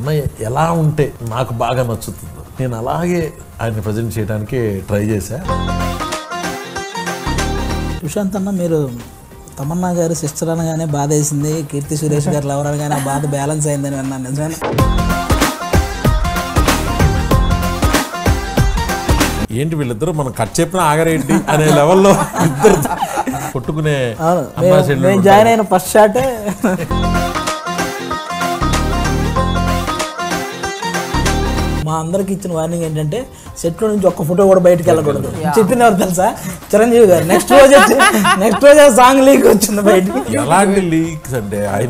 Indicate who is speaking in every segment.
Speaker 1: అమ్మాయి ఎలా ఉంటే నాకు బాగా నచ్చుతుందో నేను అలాగే ఆయన్ని ప్రజెంట్ చేయడానికి ట్రై చేశా
Speaker 2: సుశాంత్ అన్న మీరు తమన్నా గారి సిస్టర్ అనగానే బాధ వేసింది కీర్తి సురేష్ గారు లవర్ అనగానే ఆ బాధ బ్యాలెన్స్ అయిందని విన్నాను నిజమేనా
Speaker 1: ఏంటి వీళ్ళిద్దరూ మనం కట్ చెప్పిన ఆగరేంటి అనే లెవెల్లో ఇద్దరు కొట్టుకునే
Speaker 2: అవును
Speaker 1: అమ్మా
Speaker 2: మేము-
Speaker 1: చెల్లెలు
Speaker 2: మేము
Speaker 1: ఉంటారు.
Speaker 2: జాయిన్ అయిన ఫస్ట్ షాటే మా అందరికి ఇచ్చిన వార్నింగ్ ఏంటంటే సెట్ లో నుంచి ఒక్క ఫోటో కూడా బయటకు వెళ్ళకూడదు చెప్పింది ఎవరు తెలుసా చిరంజీవి గారు నెక్స్ట్ రోజు నెక్స్ట్ రోజు ఆ సాంగ్ లీక్ వచ్చింది బయటికి
Speaker 1: ఎలాంటి లీక్స్ అంటే ఆయన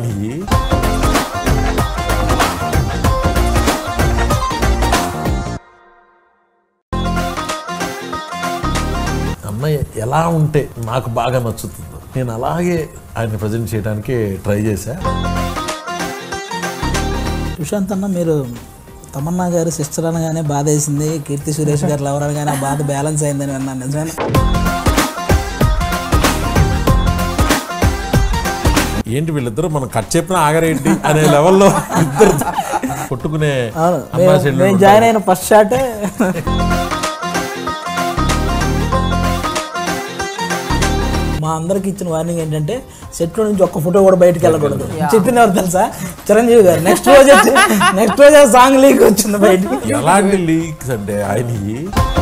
Speaker 1: అమ్మాయి ఎలా ఉంటే నాకు బాగా నచ్చుతుందో నేను అలాగే ఆయన్ని ప్రజెంట్ చేయడానికి ట్రై చేశా
Speaker 2: సుశాంత్ అన్న మీరు తమన్నా గారి సిస్టర్ అనగానే బాధ వేసింది కీర్తి సురేష్ గారు లవర్ అనగానే ఆ బాధ బ్యాలెన్స్ అయిందని విన్నాను నిజమేనా
Speaker 1: ఏంటి వీళ్ళిద్దరూ మనం కట్ చెప్పిన ఆగరేంటి అనే లెవెల్లో ఇద్దరు కొట్టుకునే
Speaker 2: అవును
Speaker 1: అమ్మా
Speaker 2: మేము-
Speaker 1: చెల్లెలు
Speaker 2: మేము
Speaker 1: ఉంటారు.
Speaker 2: జాయిన్ అయిన ఫస్ట్ షాటే మా అందరికి ఇచ్చిన వార్నింగ్ ఏంటంటే సెట్ లో నుంచి ఒక్క ఫోటో కూడా బయటకు వెళ్ళకూడదు చెప్పింది ఎవరు తెలుసా చిరంజీవి గారు నెక్స్ట్ రోజు నెక్స్ట్ రోజు ఆ సాంగ్ లీక్ వచ్చింది బయటికి
Speaker 1: ఎలాంటి లీక్స్ అంటే ఆయన